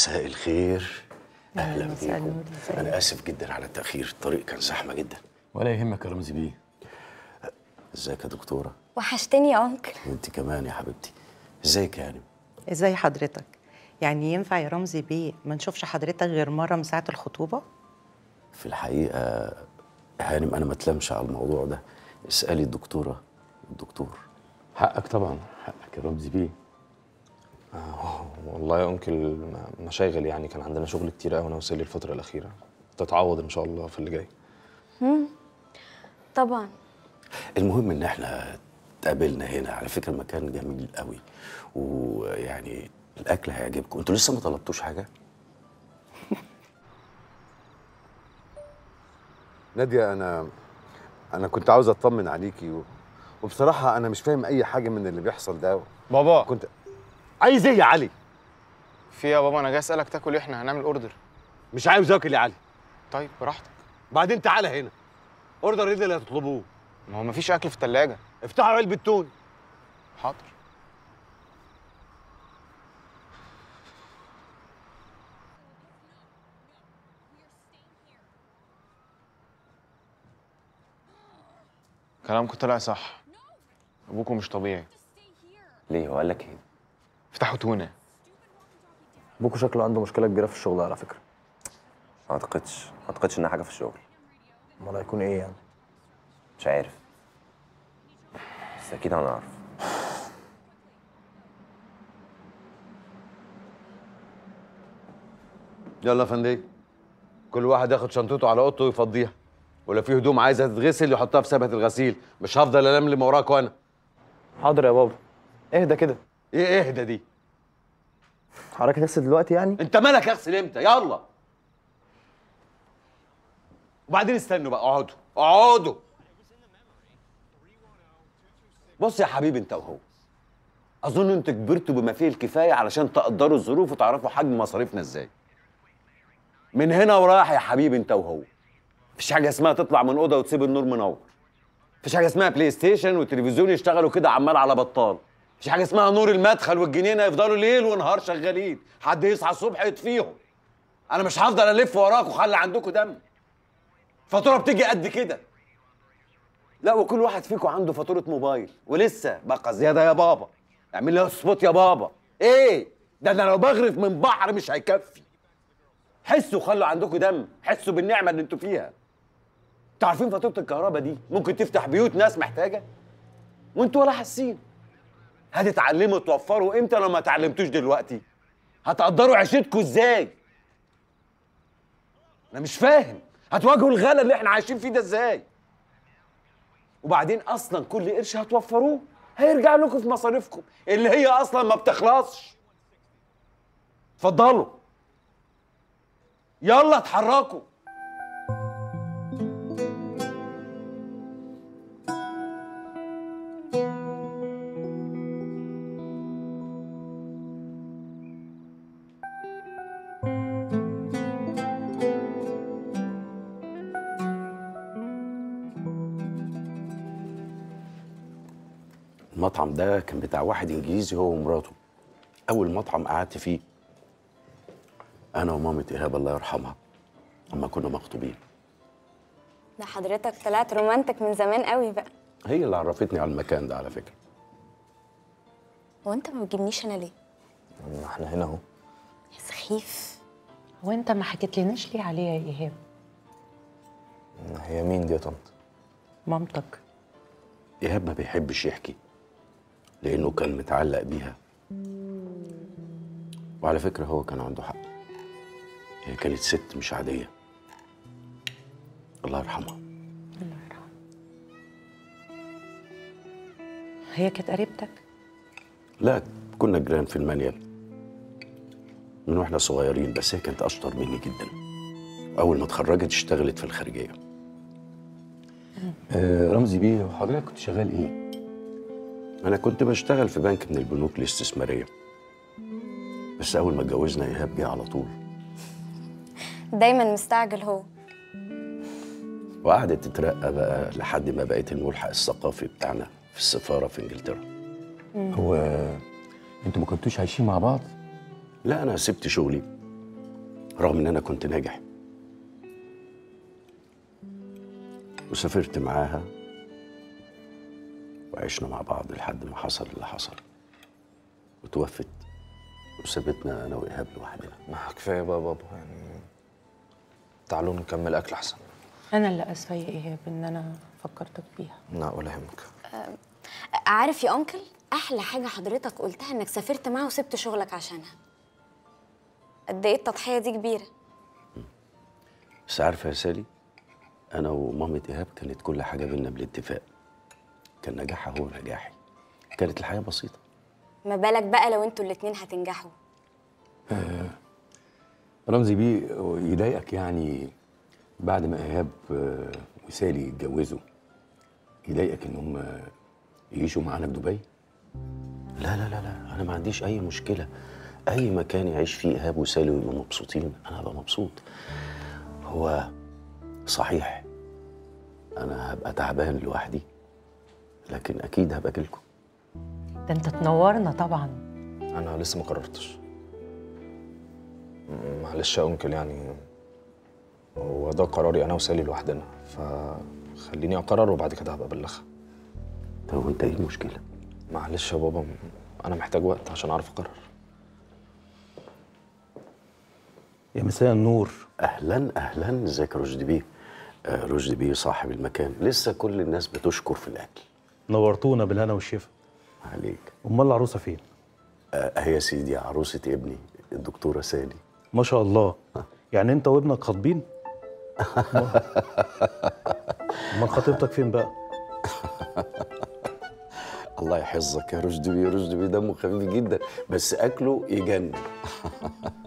مساء الخير اهلا مساء بيكم النور، ازيك؟ انا اسف جدا على التاخير الطريق كان زحمه جدا ولا يهمك يا رمزي بيه ازيك يا دكتوره وحشتني يا انكل وانت كمان يا حبيبتي ازيك يا هانم ازاي حضرتك يعني ينفع يا رمزي بيه ما نشوفش حضرتك غير مره من ساعه الخطوبه في الحقيقه هانم انا ما اتلمش على الموضوع ده اسالي الدكتوره الدكتور حقك طبعا حقك يا رمزي بيه والله يا انكل م- مشاغل يعني كان عندنا شغل كتير قوي انا وسيلي الفتره الاخيره تتعوض ان شاء الله في اللي جاي طبعا المهم ان احنا اتقابلنا هنا على فكره مكان جميل قوي ويعني الاكل هيعجبكم انتوا لسه ما طلبتوش حاجه نادية أنا أنا كنت عاوز أطمن عليكي و... وبصراحة أنا مش فاهم أي حاجة من اللي بيحصل ده بابا كنت عايز إيه يا علي؟ في إيه يا بابا انا جاي اسالك تاكل ايه احنا هنعمل اوردر مش عاوز آكل يا علي طيب براحتك بعدين تعالى هنا أوردر إيه اللي هتطلبوه؟ ما هو مفيش اكل في الثلاجه افتحوا علبة تون حاضر كلامكم طلع صح ابوكم مش طبيعي ليه هو قال لك ايه؟ افتحوا تونه بوكو شكله عنده مشكله كبيره في الشغل على فكره ما اعتقدش ما اعتقدش انها حاجه في الشغل امال هيكون ايه يعني مش عارف بس اكيد هنعرف يلا يا فندم كل واحد ياخد شنطته على اوضته ويفضيها ولا في هدوم عايزة تتغسل يحطها في سبهة الغسيل مش هفضل ألملم وراك وأنا حاضر يا بابا اهدى كده إيه اهدى دي؟ حضرتك هتغسل دلوقتي يعني أنت مالك أغسل إمتى؟ يلا وبعدين استنوا بقى اقعدوا اقعدوا بص يا حبيبي انت وهو اظن انتوا كبرتوا بما فيه الكفايه علشان تقدروا الظروف وتعرفوا حجم مصاريفنا ازاي من هنا ورايح يا حبيبي انت وهو مفيش حاجه اسمها تطلع من اوضه وتسيب النور منور مفيش حاجه اسمها بلاي ستيشن والتلفزيون يشتغلوا كده عمال على بطال مفيش حاجه اسمها نور المدخل والجنينه يفضلوا ليل ونهار شغالين حد يصحى الصبح يطفيهم انا مش هفضل الف وراك وخلي عندكم دم فاتوره بتيجي قد كده لا وكل واحد فيكم عنده فاتوره موبايل ولسه بقى زياده يا بابا اعمل لي سبوت يا بابا ايه ده انا لو بغرف من بحر مش هيكفي حسوا خلوا عندكم دم حسوا بالنعمه اللي انتوا فيها انتوا عارفين فاتوره الكهرباء دي ممكن تفتح بيوت ناس محتاجه وانتوا ولا حاسين هتتعلموا توفروا امتى لو ما اتعلمتوش دلوقتي هتقدروا عيشتكم ازاي انا مش فاهم هتواجهوا الغلا اللي احنا عايشين فيه ده ازاي وبعدين اصلا كل قرش هتوفروه هيرجع لكم في مصاريفكم اللي هي اصلا ما بتخلصش اتفضلوا يلا اتحركوا المطعم ده كان بتاع واحد انجليزي هو ومراته اول مطعم قعدت فيه انا ومامة ايهاب الله يرحمها اما كنا مخطوبين ده حضرتك طلعت رومانتك من زمان قوي بقى هي اللي عرفتني على المكان ده على فكره هو انت ما بتجيبنيش انا ليه ما احنا هنا اهو يا سخيف هو انت ما حكيتلناش ليه عليها يا ايهاب هي مين دي يا طنط مامتك ايهاب ما بيحبش يحكي لانه كان متعلق بيها وعلى فكره هو كان عنده حق هي كانت ست مش عاديه الله يرحمها الله يرحمه هي كانت قريبتك لا كنا جيران في المانيال من واحنا صغيرين بس هي كانت اشطر مني جدا اول ما اتخرجت اشتغلت في الخارجيه آه رمزي بيه وحضرتك كنت شغال ايه؟ انا كنت بشتغل في بنك من البنوك الاستثماريه بس اول ما اتجوزنا ايهاب جه على طول دايما مستعجل هو وقعدت تترقى بقى لحد ما بقيت الملحق الثقافي بتاعنا في السفاره في انجلترا هو انتوا ما كنتوش عايشين مع بعض؟ لا انا سبت شغلي رغم ان انا كنت ناجح وسافرت معاها وعشنا مع بعض لحد ما حصل اللي حصل وتوفت وسابتنا انا وايهاب لوحدنا ما كفايه بقى بابا يعني تعالوا نكمل اكل احسن انا اللي اسفه يا ايهاب ان انا فكرتك بيها لا ولا يهمك عارف يا انكل احلى حاجه حضرتك قلتها انك سافرت معاه وسبت شغلك عشانها قد ايه التضحيه دي كبيره بس عارفه يا سالي انا ومامة ايهاب كانت كل حاجه بينا بالاتفاق كان نجاحها هو نجاحي كانت الحياه بسيطه ما بالك بقى لو انتوا الاتنين هتنجحوا رمزي بيه يضايقك يعني بعد ما ايهاب آه، وسالي يتجوزوا يضايقك ان هم يعيشوا معانا في دبي لا لا لا لا انا ما عنديش اي مشكله اي مكان يعيش فيه ايهاب وسالي ويبقوا مبسوطين انا هبقى مبسوط هو صحيح انا هبقى تعبان لوحدي لكن اكيد هبقى لكم ده انت تنورنا طبعا انا لسه ما قررتش م- معلش يا انكل يعني هو ده قراري انا وسالي لوحدنا فخليني اقرر وبعد كده هبقى ابلغها طب وانت ايه المشكله معلش يا بابا انا محتاج وقت عشان اعرف اقرر يا مساء النور اهلا اهلا ازيك يا رشدي بيه آه، رشدي بيه صاحب المكان لسه كل الناس بتشكر في الاكل نورتونا بالهنا والشفا عليك امال العروسه فين آه، اهي يا سيدي عروسه ابني الدكتوره سالي ما شاء الله يعني انت وابنك خاطبين امال خطيبتك فين بقى الله يحفظك يا رشدي بيه رشدي بيه دمه خفيف جدا بس اكله يجنن